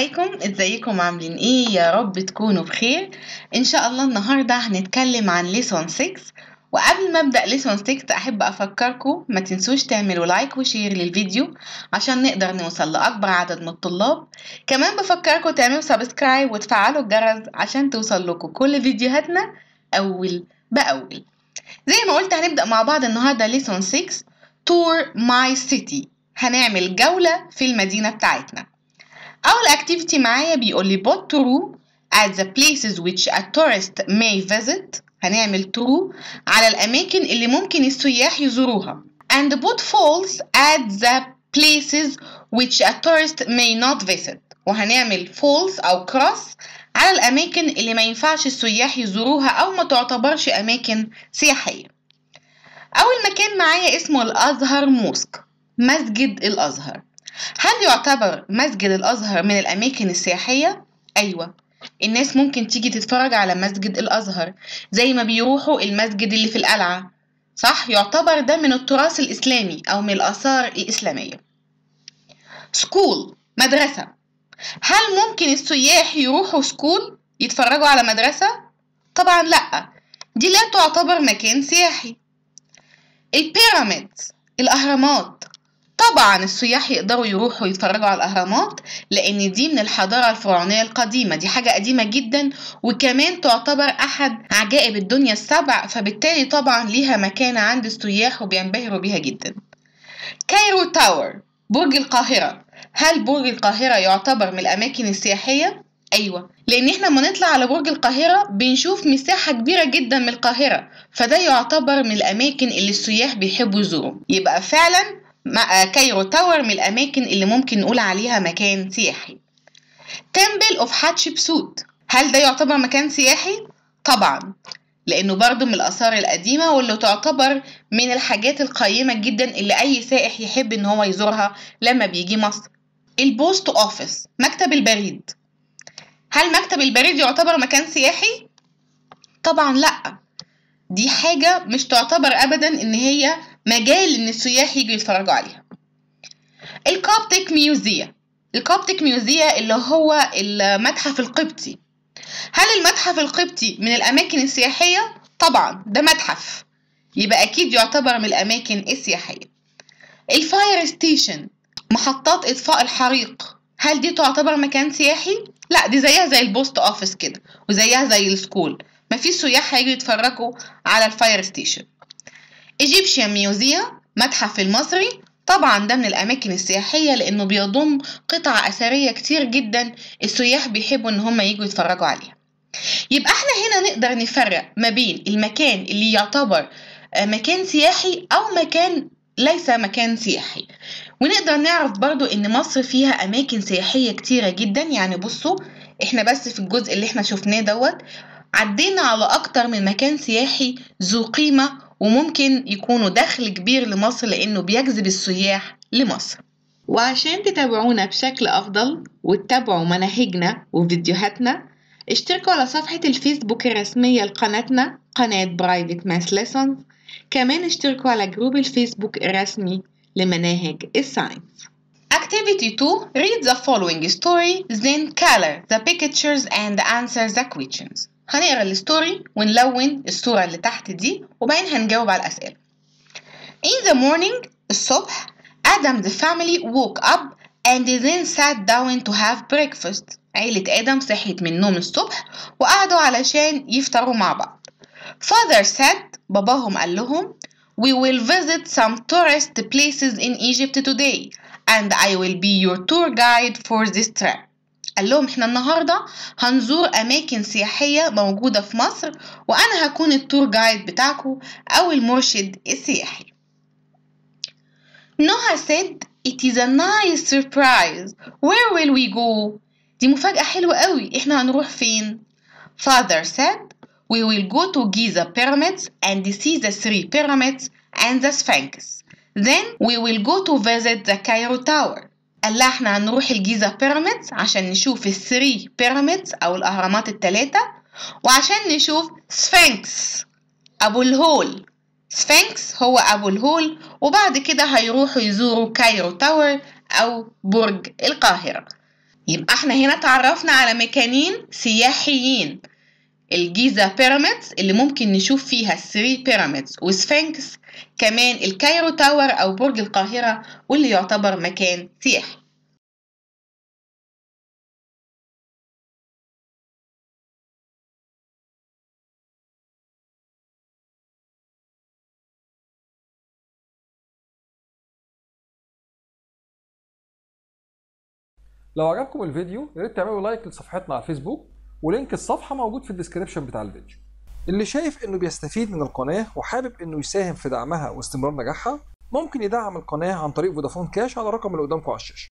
عليكم ازيكم عاملين ايه يا رب تكونوا بخير ان شاء الله النهارده هنتكلم عن ليسون 6 وقبل ما ابدا ليسون 6 احب افكركم ما تنسوش تعملوا لايك وشير للفيديو عشان نقدر نوصل لاكبر عدد من الطلاب كمان بفكركم تعملوا سبسكرايب وتفعلوا الجرس عشان توصل لكم كل فيديوهاتنا اول باول زي ما قلت هنبدا مع بعض النهارده ليسون 6 تور ماي سيتي هنعمل جوله في المدينه بتاعتنا أول activity معايا بيقول لي put true at the places which a tourist may visit هنعمل true على الأماكن اللي ممكن السياح يزوروها and put false at the places which a tourist may not visit وهنعمل false أو cross على الأماكن اللي ما ينفعش السياح يزوروها أو ما تعتبرش أماكن سياحية أول مكان معايا اسمه الأزهر موسك مسجد الأزهر هل يعتبر مسجد الأزهر من الأماكن السياحية؟ أيوة الناس ممكن تيجي تتفرج على مسجد الأزهر زي ما بيروحوا المسجد اللي في القلعة صح يعتبر ده من التراث الإسلامي أو من الآثار الإسلامية سكول مدرسة هل ممكن السياح يروحوا سكول يتفرجوا على مدرسة؟ طبعا لأ دي لا تعتبر مكان سياحي البيراميدز الأهرامات طبعا السياح يقدروا يروحوا يتفرجوا على الأهرامات لأن دي من الحضارة الفرعونية القديمة دي حاجة قديمة جدا وكمان تعتبر أحد عجائب الدنيا السبع فبالتالي طبعا ليها مكانة عند السياح وبينبهروا بيها جدا كايرو تاور برج القاهرة هل برج القاهرة يعتبر من الأماكن السياحية؟ أيوة لأن إحنا لما نطلع على برج القاهرة بنشوف مساحة كبيرة جدا من القاهرة فده يعتبر من الأماكن اللي السياح بيحبوا يزوروا يبقى فعلا كايرو تاور من الأماكن اللي ممكن نقول عليها مكان سياحي تمبل اوف حتشبسوت هل ده يعتبر مكان سياحي؟ طبعا لأنه برضه من الآثار القديمة واللي تعتبر من الحاجات القيمة جدا اللي أي سائح يحب إن هو يزورها لما بيجي مصر البوست أوفيس مكتب البريد هل مكتب البريد يعتبر مكان سياحي؟ طبعا لأ دي حاجة مش تعتبر أبدا إن هي مجال إن السياح يجوا يتفرجوا عليها الكوبتيك ميوزيا الكوبتيك ميوزيا اللي هو المتحف القبطي هل المتحف القبطي من الأماكن السياحية؟ طبعا ده متحف يبقى أكيد يعتبر من الأماكن السياحية الفاير ستيشن محطات إطفاء الحريق هل دي تعتبر مكان سياحي؟ لا دي زيها زي البوست أوفيس كده وزيها زي السكول مفيش سياح هيجوا يتفرجوا على الفاير ستيشن ايجيبشن ميوزيوم متحف المصري طبعا ده من الأماكن السياحية لأنه بيضم قطع أثرية كتير جدا السياح بيحبوا إن هم يجوا يتفرجوا عليها يبقى احنا هنا نقدر نفرق ما بين المكان اللي يعتبر مكان سياحي أو مكان ليس مكان سياحي ونقدر نعرف برضو إن مصر فيها أماكن سياحية كتيرة جدا يعني بصوا احنا بس في الجزء اللي احنا شفناه دوت عدينا على أكتر من مكان سياحي ذو قيمة وممكن يكونوا دخل كبير لمصر لأنه بيجذب السياح لمصر وعشان تتابعونا بشكل أفضل وتتابعوا مناهجنا وفيديوهاتنا اشتركوا على صفحة الفيسبوك الرسمية لقناتنا قناة برايفت ماس ليسونز كمان اشتركوا على جروب الفيسبوك الرسمي لمناهج الساينس Activity 2 Read the following story then color the pictures and answer the questions هنقرا الستوري ونلون الصورة اللي تحت دي وبعدين هنجاوب على الأسئلة. In the morning الصبح Adam's family woke up and then sat down to have breakfast. عيلة آدم صحيت من النوم الصبح وقعدوا علشان يفطروا مع بعض. Father said باباهم قال لهم We will visit some tourist places in Egypt today and I will be your tour guide for this trip. قال لهم احنا النهارده هنزور اماكن سياحيه موجوده في مصر وانا هكون التور جايد بتاعكم او المرشد السياحي نوها said it is a nice surprise where will we go دي مفاجأة حلوة قوي احنا هنروح فين father said we will go to Giza pyramids and see the three pyramids and the Sphinx then we will go to visit the Cairo Tower قال لها احنا هنروح الجيزة بيراميدز عشان نشوف الثري بيراميدز أو الأهرامات التلاتة وعشان نشوف سفنكس أبو الهول سفنكس هو أبو الهول وبعد كده هيروحوا يزوروا كايرو تاور أو برج القاهرة يبقى احنا هنا اتعرفنا على مكانين سياحيين الجيزة بيراميدز اللي ممكن نشوف فيها الثري بيراميدز وسفنكس كمان الكايرو تاور أو برج القاهرة واللي يعتبر مكان سياحي لو عجبكم الفيديو يا ريت تعملوا لايك لصفحتنا على الفيسبوك ولينك الصفحه موجود في الديسكريبشن بتاع الفيديو اللي شايف انه بيستفيد من القناه وحابب انه يساهم في دعمها واستمرار نجاحها ممكن يدعم القناه عن طريق فودافون كاش على الرقم اللي قدامكم على الشاشه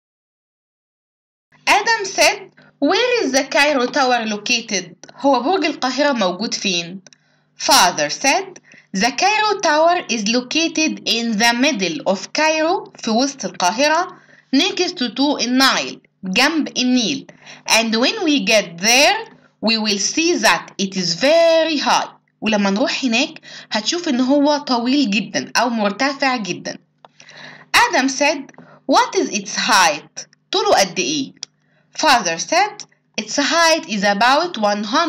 Adam said Where is the Cairo Tower located? هو برج القاهرة موجود فين؟ Father said The Cairo Tower is located in the middle of Cairo في وسط القاهرة next to النايل جنب النيل and when we get there we will see that it is very high ولما نروح هناك هتشوف ان هو طويل جدا او مرتفع جدا Adam said what is its height طوله قد ايه Father said its height is about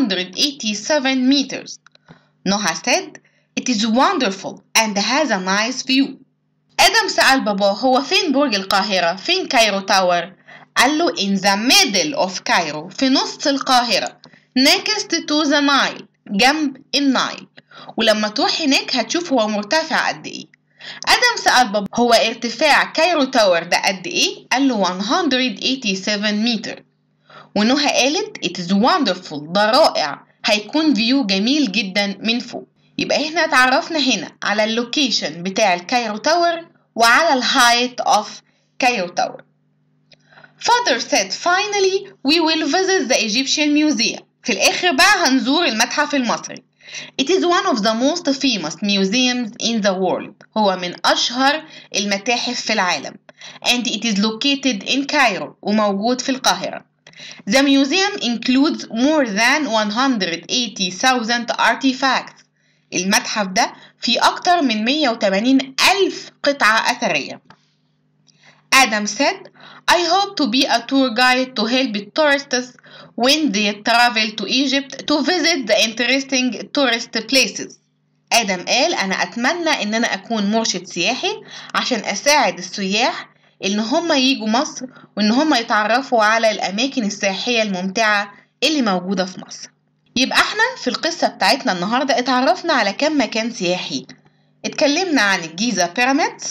187 meters Noah said it is wonderful and has a nice view آدم سأل باباه هو فين برج القاهرة؟ فين كايرو تاور؟ قال له in the middle of Cairo في نص القاهرة next to the Nile جنب النايل ولما تروح هناك هتشوف هو مرتفع قد ايه آدم سأل بابا هو ارتفاع كايرو تاور ده قد ايه؟ قال له 187 متر ونهى قالت it is wonderful ده رائع هيكون فيو جميل جدا من فوق يبقى احنا اتعرفنا هنا على اللوكيشن بتاع الكايرو تاور وعلى الهايت اوف كايرو تاور Father said finally we will visit the Egyptian Museum في الآخر بقى هنزور المتحف المصري It is one of the most famous museums in the world هو من أشهر المتاحف في العالم and it is located in Cairo وموجود في القاهرة The museum includes more than 180,000 artifacts المتحف ده فيه أكتر من 180 ألف قطعة أثرية Adam said, I hope to be a tour guide to help tourists when they travel to Egypt to visit the interesting tourist places. آدم قال أنا أتمنى إن أنا أكون مرشد سياحي عشان أساعد السياح إن هم يجوا مصر وإن هم يتعرفوا على الأماكن السياحية الممتعة اللي موجودة في مصر. يبقى احنا في القصة بتاعتنا النهاردة اتعرفنا على كم مكان سياحي اتكلمنا عن الجيزة بيراميدز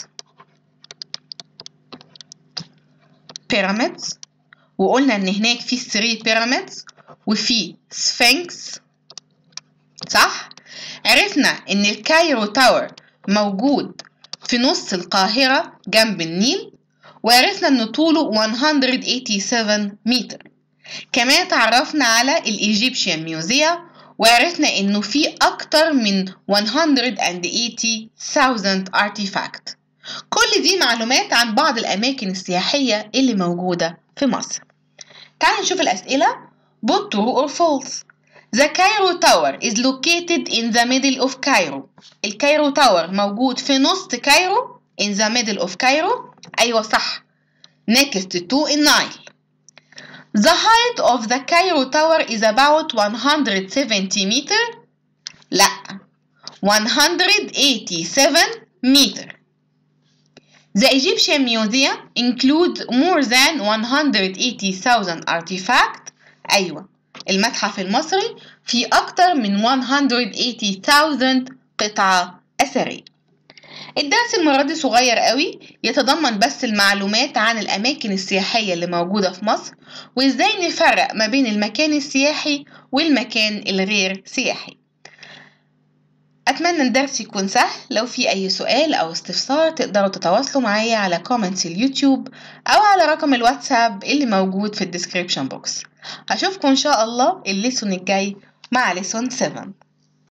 بيراميدز وقلنا ان هناك في 3 بيراميدز وفي سفنكس صح عرفنا ان الكايرو تاور موجود في نص القاهرة جنب النيل وعرفنا ان طوله 187 متر كمان اتعرفنا على الايجيبشن ميوزيوم وعرفنا انه في اكتر من 180,000 artifact كل دي معلومات عن بعض الاماكن السياحية اللي موجودة في مصر تعالوا نشوف الاسئلة both true or false The Cairo Tower is located in the middle of Cairo الكايرو تاور موجود في نص كايرو in the middle of Cairo أيوة صح next to النايل The height of the Cairo Tower is about 170 meter لا 187 meter The Egyptian Museum includes more than 180,000 artifacts أيوة المتحف المصري فيه أكتر من 180,000 قطعة أثرية الدرس المرة دي صغير قوي يتضمن بس المعلومات عن الأماكن السياحية اللي موجودة في مصر وإزاي نفرق ما بين المكان السياحي والمكان الغير سياحي أتمنى الدرس يكون سهل لو في أي سؤال أو استفسار تقدروا تتواصلوا معايا على كومنتس اليوتيوب أو على رقم الواتساب اللي موجود في الديسكريبشن بوكس هشوفكم إن شاء الله الليسون الجاي مع ليسون 7